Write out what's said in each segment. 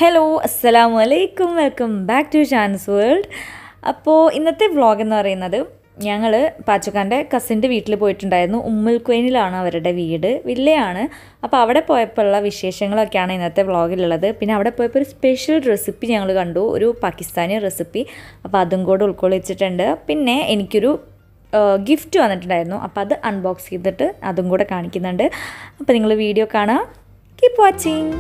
hello അസ്സലാമു അലൈക്കും welcome back to chance world അപ്പോൾ ഇന്നത്തെ വ്ളോഗ് എന്ന് പറയുന്നത് ഞങ്ങൾ പാച്ചക്കാൻ്റെ കസിൻ്റെ വീട്ടിൽ പോയിട്ടുണ്ടായിരുന്നു ഉമ്മൽക്വൈനിലാണ് അവരുടെ വീട് വില്ലയാണ് അപ്പോൾ അവിടെ പോയപ്പോഴുള്ള വിശേഷങ്ങളൊക്കെയാണ് ഇന്നത്തെ വ്ളോഗിലുള്ളത് പിന്നെ അവിടെ പോയപ്പോൾ ഒരു സ്പെഷ്യൽ റെസിപ്പി ഞങ്ങൾ കണ്ടു ഒരു പാകിസ്ഥാനി റെസിപ്പി അപ്പോൾ അതും കൂടെ ഉൾക്കൊള്ളിച്ചിട്ടുണ്ട് പിന്നെ എനിക്കൊരു ഗിഫ്റ്റ് വന്നിട്ടുണ്ടായിരുന്നു അപ്പോൾ അത് അൺബോക്സ് ചെയ്തിട്ട് അതും കൂടെ കാണിക്കുന്നുണ്ട് അപ്പോൾ നിങ്ങൾ വീഡിയോ കാണാം കീപ്പ് വാച്ചിങ്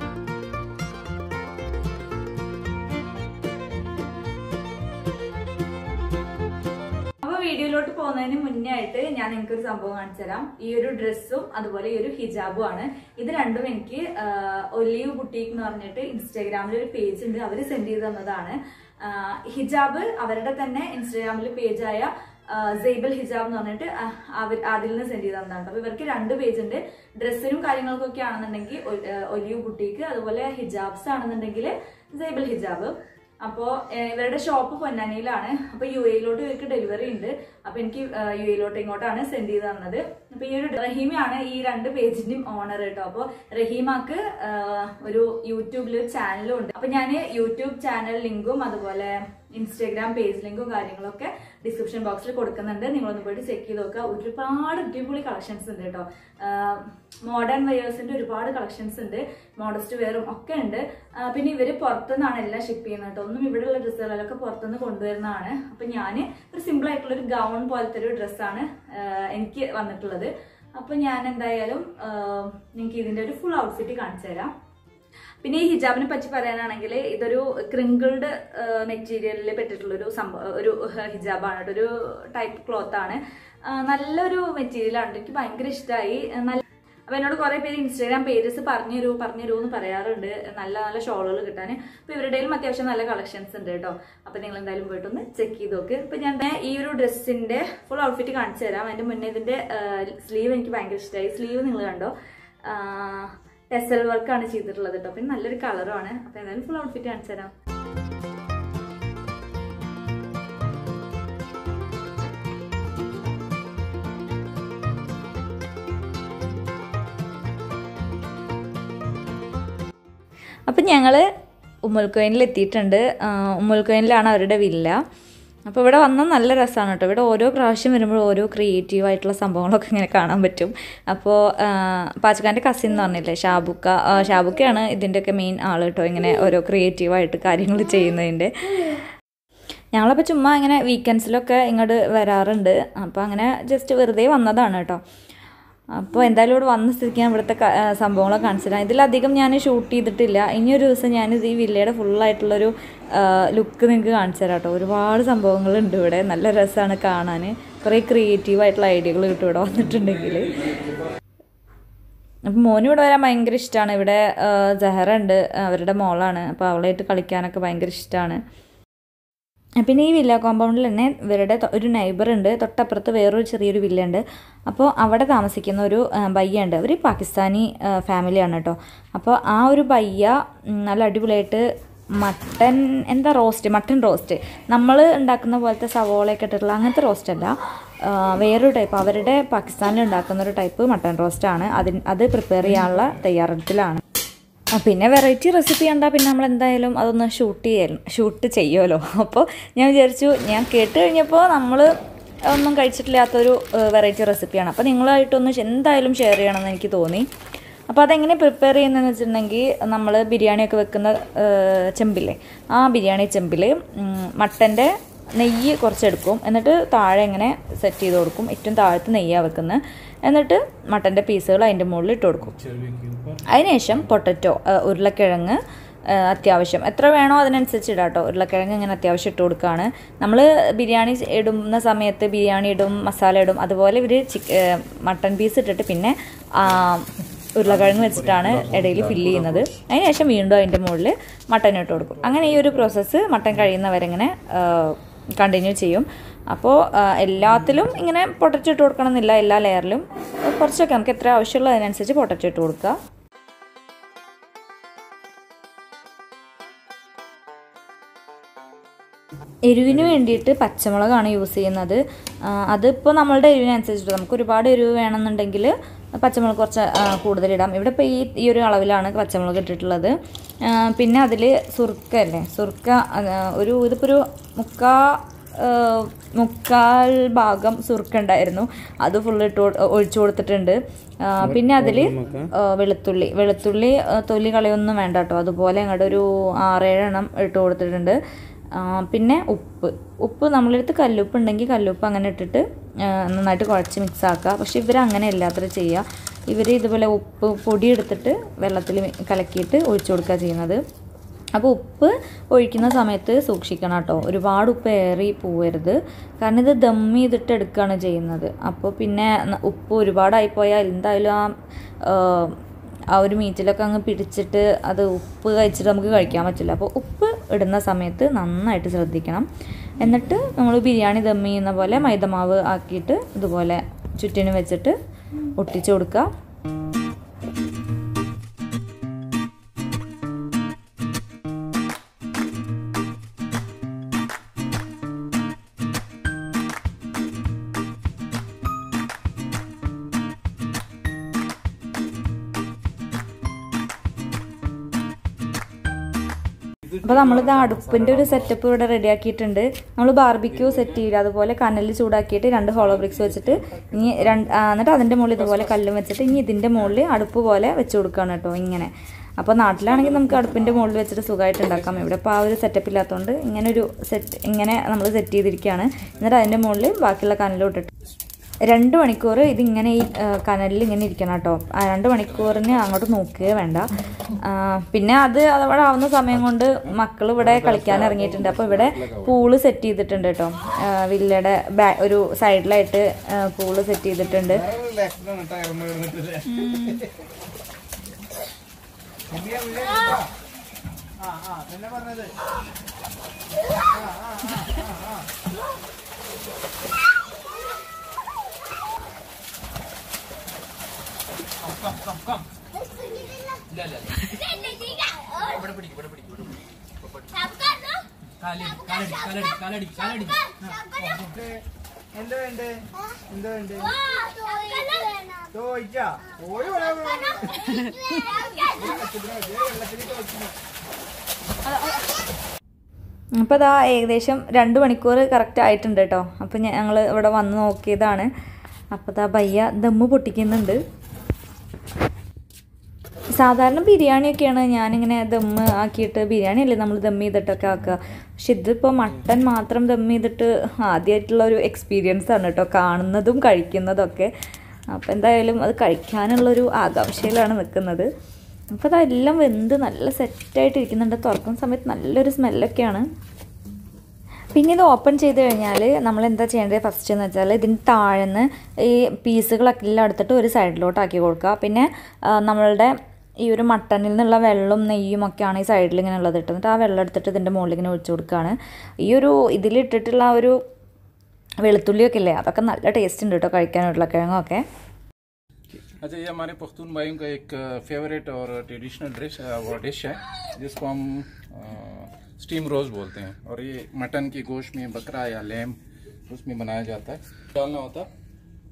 അപ്പൊ വീഡിയോയിലോട്ട് പോകുന്നതിന് മുന്നേ ആയിട്ട് ഞാൻ നിങ്ങൾക്ക് ഒരു സംഭവം കാണിച്ചു തരാം ഈ ഒരു ഡ്രസ്സും അതുപോലെ ഈ ഒരു ഹിജാബും ആണ് ഇത് രണ്ടും എനിക്ക് ഒലീവ് ബുട്ടീക്ക് എന്ന് പറഞ്ഞിട്ട് ഇൻസ്റ്റാഗ്രാമിൽ ഒരു പേജ് ഉണ്ട് അവർ സെൻഡ് ചെയ്ത് തന്നതാണ് ആഹ് ഹിജാബ് അവരുടെ തന്നെ ഇൻസ്റ്റാഗ്രാമിൽ പേജായ സൈബൽ ഹിജാബ് എന്ന് പറഞ്ഞിട്ട് ആഹ് അവർ അതിൽ നിന്ന് സെൻഡ് ചെയ്ത് തന്നതാണ് അപ്പൊ ഇവർക്ക് രണ്ട് പേജ് ഉണ്ട് ഡ്രസ്സിനും കാര്യങ്ങൾക്കൊക്കെ ആണെന്നുണ്ടെങ്കിൽ ഒലിവ് ബുട്ടീക്ക് അതുപോലെ ഹിജാബ്സ് ആണെന്നുണ്ടെങ്കിൽ സൈബൽ ഹിജാബ് അപ്പോൾ ഇവരുടെ ഷോപ്പ് പൊന്നാനിയിലാണ് അപ്പോൾ യു എയിലോട്ട് ഇവർക്ക് ഡെലിവറി ഉണ്ട് അപ്പോൾ എനിക്ക് യു എയിലോട്ട് ഇങ്ങോട്ടാണ് സെൻഡ് ചെയ്ത് തന്നത് അപ്പോൾ ഈ ഒരു റഹീമയാണ് ഈ രണ്ട് പേജിന്റെയും ഓണർ കേട്ടോ അപ്പോൾ റഹീമാക്ക് ഒരു യൂട്യൂബിൽ ഒരു ചാനലും ഉണ്ട് അപ്പോൾ ഞാൻ യൂട്യൂബ് ചാനൽ ലിങ്കും അതുപോലെ ഇൻസ്റ്റാഗ്രാം പേജ് ലിങ്കും കാര്യങ്ങളൊക്കെ ഡിസ്ക്രിപ്ഷൻ ബോക്സിൽ കൊടുക്കുന്നുണ്ട് നിങ്ങളൊന്ന് പോയിട്ട് ചെക്ക് ചെയ്ത് നോക്കുക ഒരുപാട് അടിപൊളി കളക്ഷൻസ് ഉണ്ട് കേട്ടോ മോഡേൺ വെയേഴ്സിന്റെ ഒരുപാട് കളക്ഷൻസ് ഉണ്ട് മോഡസ്റ്റ് വെയറും ഒക്കെ ഉണ്ട് ആ, പിന്നെ ഇവര് പുറത്തുനിന്നാണ് എല്ലാം ഷിപ്പ് ചെയ്യുന്നത് കേട്ടോ ഒന്നും ഇവിടെയുള്ള ഡ്രസ്സുകളൊക്കെ പുറത്തുനിന്ന് കൊണ്ടുവരുന്നതാണ് അപ്പൊ ഞാൻ ഒരു സിമ്പിൾ ആയിട്ടുള്ള ഒരു ഗൗൺ പോലത്തെ ഒരു ഡ്രസ്സാണ് എനിക്ക് വന്നിട്ടുള്ളത് അപ്പൊ ഞാൻ എന്തായാലും നിങ്ങൾക്ക് ഇതിന്റെ ഒരു ഫുൾ ഔട്ട്ഫിറ്റ് കാണിച്ചു തരാം പിന്നെ ഈ ഹിജാബിനെ പറ്റി പറയാനാണെങ്കിൽ ഇതൊരു ക്രിങ്കിൾഡ് മെറ്റീരിയലിൽ പെട്ടിട്ടുള്ള ഒരു സംഭവം ഒരു ഹിജാബാണ് കേട്ടോ ഒരു ടൈപ്പ് ക്ലോത്ത് ആണ് ആ, നല്ലൊരു മെറ്റീരിയലാണ് എനിക്ക് ഭയങ്കര ഇഷ്ടമായി നല്ല അപ്പൊ എന്നോട് കുറെ പേര് ഇൻസ്റ്റാഗ്രാം പേജസ് പറഞ്ഞു തരൂ പറഞ്ഞു തരൂ എന്ന് പറയാറുണ്ട് നല്ല നല്ല ഷോളുകൾ കിട്ടാൻ അപ്പൊ ഇവരുടെയും അത്യാവശ്യം നല്ല കളക്ഷൻസ് ഉണ്ട് കേട്ടോ അപ്പൊ നിങ്ങൾ എന്തായാലും പോയിട്ടൊന്ന് ചെക്ക് ചെയ്ത് നോക്ക് അപ്പൊ ഞാൻ ദേ ഈ ഒരു ഡ്രസ്സിന്റെ ഫുൾ ഔട്ട്ഫിറ്റ് കാണിച്ചു തരാം അതിന്റെ മുന്നേ ഇതിന്റെ സ്ലീവ് എനിക്ക് ഭയങ്കര ഇഷ്ടമായി സ്ലീവ് നിങ്ങൾ കണ്ടോ ടെസൽ വർക്കാണ് ചെയ്തിട്ടുള്ളത് കേട്ടോ പിന്നെ നല്ലൊരു കളറുമാണ് അപ്പൊ എന്തായാലും ഫുൾ ഔട്ട്ഫിറ്റ് കാണിച്ചു തരാം അപ്പം ഞങ്ങൾ ഉമ്മൽക്കോയിനിൽ എത്തിയിട്ടുണ്ട് ഉമ്മൽക്കോയിനിലാണ് അവരുടെ വില്ല അപ്പോൾ ഇവിടെ വന്നാൽ നല്ല രസമാണ് കേട്ടോ ഇവിടെ ഓരോ പ്രാവശ്യം വരുമ്പോൾ ഓരോ ക്രിയേറ്റീവ് ആയിട്ടുള്ള സംഭവങ്ങളൊക്കെ ഇങ്ങനെ കാണാൻ പറ്റും അപ്പോൾ പാച്ചക്കാൻ്റെ കസിൻ എന്ന് പറഞ്ഞില്ലേ ഷാബുക്ക ആ, ഷാബുക്കയാണ് ഇതിൻ്റെയൊക്കെ മെയിൻ ആൾ കേട്ടോ ഇങ്ങനെ ഓരോ ക്രിയേറ്റീവായിട്ട് കാര്യങ്ങൾ ചെയ്യുന്നതിൻ്റെ ഞങ്ങളപ്പോൾ ചുമ്മാ ഇങ്ങനെ വീക്കെൻഡ്സിലൊക്കെ ഇങ്ങോട്ട് വരാറുണ്ട് അപ്പോൾ അങ്ങനെ ജസ്റ്റ് വെറുതെ വന്നതാണ് കേട്ടോ അപ്പോൾ എന്തായാലും ഇവിടെ വന്ന സ്ഥിതിക്ക് ഞാൻ ഇവിടുത്തെ ക- ആ, സംഭവങ്ങളൊക്കെ കാണിച്ചിട്ടാണ് ഇതിലധികം ഞാൻ ഷൂട്ട് ചെയ്തിട്ടില്ല ഇനിയൊരു ദിവസം ഞാൻ ഈ വില്ലയുടെ ഫുള്ളായിട്ടുള്ളൊരു ലുക്ക് നിങ്ങൾക്ക് കാണിച്ചു തരാം കേട്ടോ ഒരുപാട് സംഭവങ്ങളുണ്ട് ഇവിടെ നല്ല രസമാണ് കാണാൻ കുറേ ക്രിയേറ്റീവ് ആയിട്ടുള്ള ഐഡിയകൾ കിട്ടും ഇവിടെ വന്നിട്ടുണ്ടെങ്കിൽ അപ്പം മോന് ഇവിടെ വരാൻ ഭയങ്കര ഇഷ്ടമാണ് ഇവിടെ ആ, ജഹറ ഉണ്ട് അവരുടെ മോളാണ് അപ്പോൾ അവളായിട്ട് കളിക്കാനൊക്കെ ഭയങ്കര ഇഷ്ടമാണ് പിന്നെ ഈ വില്ല കോമ്പൗണ്ടിൽ തന്നെ ഇവരുടെ തൊ- ഒരു നൈബർ ഉണ്ട് തൊട്ടപ്പുറത്ത് വേറൊരു ചെറിയൊരു വില്ല ഉണ്ട് അപ്പോൾ അവിടെ താമസിക്കുന്ന ഒരു ആ, ബയ്യ ഉണ്ട് അവർ പാകിസ്ഥാനി ആ, ഫാമിലിയാണ് കേട്ടോ അപ്പോൾ ആ ഒരു ബയ്യ ഉം, നല്ല അടിപൊളിയായിട്ട് മട്ടൻ എന്താ റോസ്റ്റ് മട്ടൻ റോസ്റ്റ് നമ്മൾ ഉണ്ടാക്കുന്ന പോലത്തെ സവോളയൊക്കെ ഇട്ടിട്ടുള്ള അങ്ങനത്തെ റോസ്റ്റ് അല്ല ആ, വേറൊരു ടൈപ്പ് അവരുടെ പാകിസ്ഥാനിൽ ഉണ്ടാക്കുന്ന ഒരു ടൈപ്പ് മട്ടൻ റോസ്റ്റാണ് അതിന് അത് പ്രിപ്പയർ ചെയ്യാനുള്ള തയ്യാറെടുപ്പിലാണ് ആ, പിന്നെ വെറൈറ്റി റെസിപ്പി കണ്ടാൽ പിന്നെ നമ്മൾ എന്തായാലും അതൊന്ന് ഷൂട്ട് ചെയ്യാൻ ഷൂട്ട് ചെയ്യുമല്ലോ അപ്പോൾ ഞാൻ വിചാരിച്ചു ഞാൻ കേട്ട് കഴിഞ്ഞപ്പോൾ നമ്മൾ ഒന്നും കഴിച്ചിട്ടില്ലാത്തൊരു വെറൈറ്റി റെസിപ്പിയാണ് അപ്പോൾ നിങ്ങളായിട്ടൊന്ന് എന്തായാലും ഷെയർ ചെയ്യണമെന്ന് എനിക്ക് തോന്നി അപ്പോൾ അതെങ്ങനെ പ്രിപ്പയർ ചെയ്യുന്നതെന്ന് വെച്ചിട്ടുണ്ടെങ്കിൽ നമ്മൾ ബിരിയാണിയൊക്കെ വെക്കുന്ന ആ, ചെമ്പില്ലേ ആ ബിരിയാണി ചെമ്പിൽ മട്ടൻ്റെ നെയ്യ് കുറച്ചെടുക്കും എന്നിട്ട് താഴെ ഇങ്ങനെ സെറ്റ് ചെയ്ത് കൊടുക്കും ഏറ്റവും താഴത്ത് നെയ്യാണ് വെക്കുന്നത് എന്നിട്ട് മട്ടൻ്റെ പീസുകൾ അതിൻ്റെ മുകളിൽ ഇട്ട് കൊടുക്കും അതിനുശേഷം പൊട്ടറ്റോ ഉരുളക്കിഴങ്ങ് ആ, അത്യാവശ്യം എത്ര വേണോ അതിനനുസരിച്ച് ഇടാം കേട്ടോ ഉരുളക്കിഴങ്ങ് ഇങ്ങനെ അത്യാവശ്യം ഇട്ട് കൊടുക്കുകയാണ് നമ്മൾ ബിരിയാണി ഇടുന്ന സമയത്ത് ബിരിയാണി ഇടും മസാല ഇടും അതുപോലെ ഇവർ ചിക്ക് മട്ടൺ പീസ് ഇട്ടിട്ട് പിന്നെ ആ, ഉരുളക്കിഴങ്ങ് വെച്ചിട്ടാണ് ഇടയിൽ ഫില്ല് ചെയ്യുന്നത് അതിനുശേഷം വീണ്ടും അതിൻ്റെ മുകളിൽ മട്ടൻ ഇട്ട് കൊടുക്കും അങ്ങനെ ഈ ഒരു പ്രോസസ്സ് മട്ടൻ കഴിയുന്നവരെങ്ങനെ കണ്ടിന്യൂ ചെയ്യും അപ്പോൾ ആ, എല്ലാത്തിലും ഇങ്ങനെ പൊട്ടറ്റോ ഇട്ട് കൊടുക്കണം എന്നില്ല എല്ലാ ലെയറിലും കുറച്ചൊക്കെ നമുക്ക് എത്ര ആവശ്യമുള്ള അതിനനുസരിച്ച് പൊട്ടറ്റോ ഇട്ട് കൊടുക്കുക എരിവിന് വേണ്ടിയിട്ട് പച്ചമുളകാണ് യൂസ് ചെയ്യുന്നത് ആ, അതിപ്പോൾ നമ്മളുടെ എരിവിനനുസരിച്ചിട്ട് നമുക്ക് ഒരുപാട് എരിവ് വേണമെന്നുണ്ടെങ്കിൽ പച്ചമുളക് കുറച്ച് ആ, കൂടുതലിടാം ഇവിടെ ഇപ്പോൾ ഈ ഈ ഒരു അളവിലാണ് പച്ചമുളക് ഇട്ടിട്ടുള്ളത് ആ, പിന്നെ അതിൽ സുർക്ക അല്ലേ സുർക്ക അത് ഒരു ഇതിപ്പോൾ ഒരു മുക്കാ ആ, മുക്കാൽ ഭാഗം സുർക്ക ഉണ്ടായിരുന്നു അത് ഫുള്ള് ഇട്ട് കൊടു- ഒഴിച്ചു കൊടുത്തിട്ടുണ്ട് ആ, പിന്നെ അതിൽ വെളുത്തുള്ളി വെളുത്തുള്ളി ആ, തൊലി കളയൊന്നും വേണ്ട കേട്ടോ അതുപോലെ അങ്ങോട്ട് ഒരു ആറേഴെണ്ണം ഇട്ട് കൊടുത്തിട്ടുണ്ട് ആ, പിന്നെ ഉപ്പ് ഉപ്പ് നമ്മളെടുത്ത് കല്ലുപ്പ് ഉണ്ടെങ്കിൽ കല്ലുപ്പ് അങ്ങനെ ഇട്ടിട്ട് ആ, നന്നായിട്ട് കുഴച്ച് മിക്സ് ആക്കുക പക്ഷെ ഇവർ അങ്ങനെ അല്ലാത്ര ചെയ്യുക ഇവർ ഇതുപോലെ ഉപ്പ് പൊടി എടുത്തിട്ട് വെള്ളത്തിൽ കലക്കിയിട്ട് ഒഴിച്ചു കൊടുക്കുക ചെയ്യുന്നത് അപ്പോൾ ഉപ്പ് ഒഴിക്കുന്ന സമയത്ത് സൂക്ഷിക്കണം കേട്ടോ ഒരുപാട് ഉപ്പ് ഏറി പോവരുത് കാരണം ഇത് ദം ചെയ്തിട്ട് എടുക്കുകയാണ് ചെയ്യുന്നത് അപ്പോൾ പിന്നെ ന- ഉപ്പ് ഒരുപാടായി പോയാൽ എന്തായാലും ആ ആ, ആ ഒരു മീറ്റിലൊക്കെ അങ്ങ് പിടിച്ചിട്ട് അത് ഉപ്പ് കഴിച്ചിട്ട് നമുക്ക് കഴിക്കാൻ പറ്റില്ല അപ്പോൾ ഉപ്പ് ഇടുന്ന സമയത്ത് നന്നായിട്ട് ശ്രദ്ധിക്കണം എന്നിട്ട് നമ്മൾ ബിരിയാണി ദം ചെയ്യുന്ന പോലെ മൈദമാവ് ആക്കിയിട്ട് ഇതുപോലെ ചുറ്റിനും വെച്ചിട്ട് ഒട്ടിച്ചു കൊടുക്കുക അപ്പോൾ നമ്മളിത് അടുപ്പിൻ്റെ ഒരു സെറ്റപ്പ് ഇവിടെ റെഡിയാക്കിയിട്ടുണ്ട് നമ്മൾ ബാർബിക്യൂ സെറ്റ് ചെയ്യുക അതുപോലെ കനലിൽ ചൂടാക്കിയിട്ട് രണ്ട് ഹോളോ ബ്രിക്സ് വെച്ചിട്ട് ഇനി രണ്ട് ആ, എന്നിട്ട് അതിൻ്റെ മുകളിൽ ഇതുപോലെ കല്ലും വെച്ചിട്ട് ഇനി ഇതിൻ്റെ മുകളിൽ അടുപ്പ് പോലെ വെച്ച് കൊടുക്കുകയാണ് കേട്ടോ ഇങ്ങനെ അപ്പോൾ നാട്ടിലാണെങ്കിൽ നമുക്ക് അടുപ്പിൻ്റെ മുകളിൽ വെച്ചിട്ട് സുഖമായിട്ട് ഉണ്ടാക്കാം ഇവിടെ ഇപ്പോൾ ആ ഒരു സെറ്റപ്പ് ഇല്ലാത്തതുകൊണ്ട് ഇങ്ങനെ ഒരു സെറ്റ് ഇങ്ങനെ നമ്മൾ സെറ്റ് ചെയ്തിരിക്കുകയാണ് എന്നിട്ട് അതിൻ്റെ മുകളിൽ ബാക്കിയുള്ള കനലോട്ടിട്ട് രണ്ട് മണിക്കൂർ ഇതിങ്ങനെ ഈ ആ, കനലിൽ ഇങ്ങനെ ഇരിക്കണം കേട്ടോ ആ രണ്ട് മണിക്കൂറിന് അങ്ങോട്ട് നോക്കുകയേ വേണ്ട ആ, പിന്നെ അത് അവിടെ ആവുന്ന സമയം കൊണ്ട് മക്കൾ ഇവിടെ കളിക്കാൻ ഇറങ്ങിയിട്ടുണ്ട് അപ്പോൾ ഇവിടെ പൂള് സെറ്റ് ചെയ്തിട്ടുണ്ട് കേട്ടോ ആ, വില്ലയുടെ ബാ ഒരു സൈഡിലായിട്ട് പൂള് സെറ്റ് ചെയ്തിട്ടുണ്ട് എന്താ വേണ്ടേ എന്താ വേണ്ടേ ചോദിച്ചാ ഓടി വരാൻ അപ്പോൾ അതാ ഏകദേശം രണ്ട് മണിക്കൂർ കറക്റ്റ് ആയിട്ടുണ്ട് കേട്ടോ അപ്പോൾ ഞങ്ങൾ ഇവിടെ വന്ന് നോക്കിയതാണ് അപ്പോൾ ദാ ഭയ്യ ദമ്മ് പൊട്ടിക്കുന്നുണ്ട് സാധാരണ ബിരിയാണിയൊക്കെയാണ് ഞാനിങ്ങനെ ദമ്മ് ആക്കിയിട്ട് ബിരിയാണി അല്ലേ നമ്മൾ ദം ചെയ്തിട്ടൊക്കെ ആക്കുക പക്ഷെ ഇതിപ്പോൾ മട്ടൻ മാത്രം ദം ചെയ്തിട്ട് ആദ്യമായിട്ടുള്ള ഒരു എക്സ്പീരിയൻസ് ആണ് കേട്ടോ കാണുന്നതും കഴിക്കുന്നതൊക്കെ അപ്പോൾ എന്തായാലും അത് കഴിക്കാനുള്ളൊരു ആകാംക്ഷയിലാണ് നിൽക്കുന്നത് അപ്പോൾ അതെല്ലാം വെന്ത് നല്ല സെറ്റായിട്ട് ഇരിക്കുന്നുണ്ട് തുറക്കുന്ന സമയത്ത് നല്ലൊരു സ്മെല്ലൊക്കെയാണ് പിന്നെ ഇത് ഓപ്പൺ ചെയ്ത് കഴിഞ്ഞാൽ നമ്മൾ എന്താ ചെയ്യേണ്ടത് ഫസ്റ്റ് എന്ന് വെച്ചാൽ ഇതിന് താഴെന്ന് ഈ പീസുകളൊക്കെ എല്ലാം എടുത്തിട്ട് ഒരു സൈഡിലോട്ട് ആക്കി കൊടുക്കുക പിന്നെ ആ, നമ്മളുടെ ഈ ഒരു മട്ടനിൽ നിന്നുള്ള വെള്ളവും നെയ്യും ഒക്കെയാണ് ഈ സൈഡിൽ ഇങ്ങനെ ഉള്ളത് ഇട്ട് എന്നിട്ട് ആ വെള്ളം എടുത്തിട്ട് ഇതിൻ്റെ മുകളിൽ ഇങ്ങനെ ഒഴിച്ചു കൊടുക്കുകയാണ് ഈ ഒരു ഇതിലിട്ടിട്ടുള്ള ആ ഒരു വെളുത്തുള്ളിയൊക്കെ ഇല്ലേ അതൊക്കെ നല്ല ടേസ്റ്റ് ഉണ്ട് കേട്ടോ കഴിക്കാൻ ഉരുളക്കിഴങ്ങൊക്കെ अच्छा ये हमारे पख्तून भाइयों का एक फेवरेट और ट्रेडिशनल डिश वो डिश है जिसको हम स्टीम रोज बोलते हैं और ये मटन की गोश्त में बकरा या लेम उसमें बनाया जाता है डालना होता है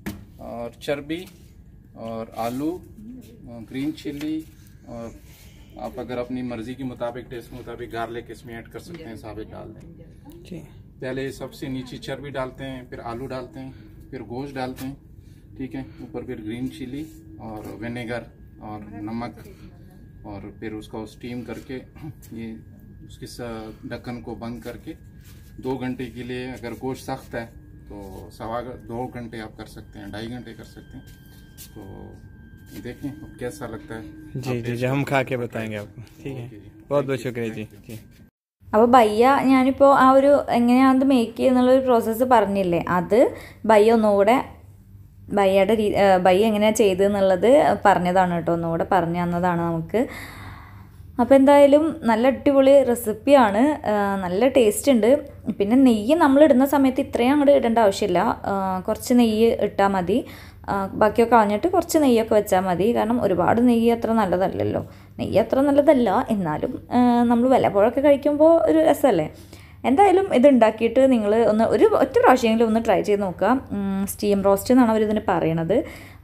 और चर्बी और आलू ग्रीन चिल्ली और आप अगर अपनी मर्जी के मुताबिक टेस्ट के मुताबिक गार्लिक इसमें ऐड कर सकते हैं साबित डाल दें पहले सबसे नीचे चर्बी डालते हैं फिर आलू डालते हैं फिर गोश्त डालते हैं ठीक है ऊपर फिर ग्रीन चिली और विनेगर और नमक और फिर उसको स्टीम करके ये उसके स- ढक्कन को बंद करके दो घंटे के लिए अगर गोश्त सख्त है तो सवा घ- दो घंटे आप कर सकते हैं ढाई घंटे कर सकते हैं तो देखें अब कैसा लगता है जी जी जी हम खा के बताएंगे आपको ठीक है बहुत बहुत शुक्रिया जी जी അപ്പോൾ ബയ്യ ഞാനിപ്പോൾ ആ ഒരു എങ്ങനെയാണത് മേക്ക് ചെയ്യുന്നുള്ളൊരു പ്രോസസ്സ് പറഞ്ഞില്ലേ അത് ബയ്യ ഒന്നുകൂടെ ബയ്യയുടെ രീ ഏ, ബയ്യ എങ്ങനെയാണ് ചെയ്തതെന്നുള്ളത് പറഞ്ഞതാണ് കേട്ടോ ഒന്നുകൂടെ പറഞ്ഞു തന്നതാണ് നമുക്ക് അപ്പോൾ എന്തായാലും നല്ല അടിപൊളി റെസിപ്പിയാണ് ആ, നല്ല ടേസ്റ്റ് ഉണ്ട് പിന്നെ നെയ്യ് നമ്മൾ ഇടുന്ന സമയത്ത് ഇത്രയും അങ്ങോട്ട് ഇടേണ്ട ആവശ്യമില്ല ആ, കുറച്ച് നെയ്യ് ഇട്ടാൽ മതി ആ, ബാക്കിയൊക്കെ കളഞ്ഞിട്ട് കുറച്ച് നെയ്യൊക്കെ വെച്ചാൽ മതി കാരണം ഒരുപാട് നെയ്യ് അത്ര നല്ലതല്ലല്ലോ നെയ്യ് അത്ര നല്ലതല്ല എന്നാലും നമ്മൾ വല്ലപ്പോഴൊക്കെ കഴിക്കുമ്പോൾ ഒരു രസമല്ലേ എന്തായാലും ഇത് ഉണ്ടാക്കിയിട്ട് നിങ്ങൾ ഒന്ന് ഒരു ഒറ്റ പ്രാവശ്യമെങ്കിലും ഒന്ന് ട്രൈ ചെയ്ത് നോക്കുക സ്റ്റീം റോസ്റ്റ് എന്നാണ് അവർ ഇതിന് പറയണത്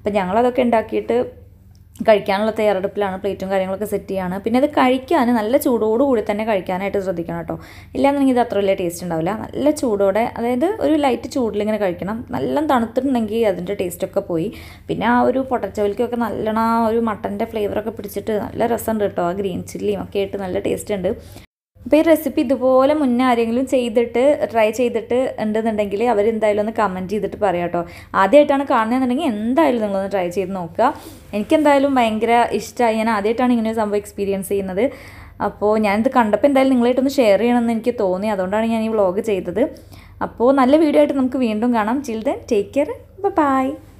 അപ്പം ഞങ്ങളതൊക്കെ ഉണ്ടാക്കിയിട്ട് കഴിക്കാനുള്ള തയ്യാറെടുപ്പിലാണ് പ്ലേറ്റും കാര്യങ്ങളൊക്കെ സെറ്റ് ചെയ്യാണ് പിന്നെ അത് കഴിക്കാൻ നല്ല ചൂടോടുകൂടി തന്നെ കഴിക്കാനായിട്ട് ശ്രദ്ധിക്കണം കേട്ടോ ഇല്ലാന്നുണ്ടെങ്കിൽ ഇത് അത്ര വലിയ ടേസ്റ്റ് ഉണ്ടാവില്ല നല്ല ചൂടോടെ അതായത് ഒരു ലൈറ്റ് ചൂടിലിങ്ങനെ കഴിക്കണം നല്ല തണുത്തിട്ടുണ്ടെങ്കിൽ അതിൻ്റെ ടേസ്റ്റൊക്കെ പോയി പിന്നെ ആ ഒരു പൊട്ടച്ചോലിക്കൊക്കെ നല്ലോണം ആ ഒരു മട്ടൻ്റെ ഫ്ലേവറൊക്കെ പിടിച്ചിട്ട് നല്ല രസമുണ്ട് കേട്ടോ ആ ഗ്രീൻ ചില്ലിയും ഒക്കെ ആയിട്ട് നല്ല ടേസ്റ്റ് ഉണ്ട് അപ്പോൾ ഈ റെസിപ്പി ഇതുപോലെ മുന്നേ ആരെങ്കിലും ചെയ്തിട്ട് ട്രൈ ചെയ്തിട്ട് ഉണ്ടെന്നുണ്ടെങ്കിൽ അവരെന്തായാലും ഒന്ന് കമൻറ്റ് ചെയ്തിട്ട് പറയാം കേട്ടോ ആദ്യമായിട്ടാണ് കാണുന്നതെന്നുണ്ടെങ്കിൽ എന്തായാലും നിങ്ങളൊന്ന് ട്രൈ ചെയ്ത് നോക്കുക എനിക്കെന്തായാലും ഭയങ്കര ഇഷ്ടമായി ഞാൻ ആദ്യമായിട്ടാണ് ഇങ്ങനെ ഒരു സംഭവം എക്സ്പീരിയൻസ് ചെയ്യുന്നത് അപ്പോൾ ഞാനിത് കണ്ടപ്പോൾ എന്തായാലും നിങ്ങളായിട്ടൊന്ന് ഷെയർ ചെയ്യണമെന്ന് എനിക്ക് തോന്നി അതുകൊണ്ടാണ് ഞാൻ ഈ വ്ളോഗ് ചെയ്തത് അപ്പോൾ നല്ല വീഡിയോ ആയിട്ട് നമുക്ക് വീണ്ടും കാണാം ചിൽഡ്രൻ ടേക്ക് കെയർ ബൈ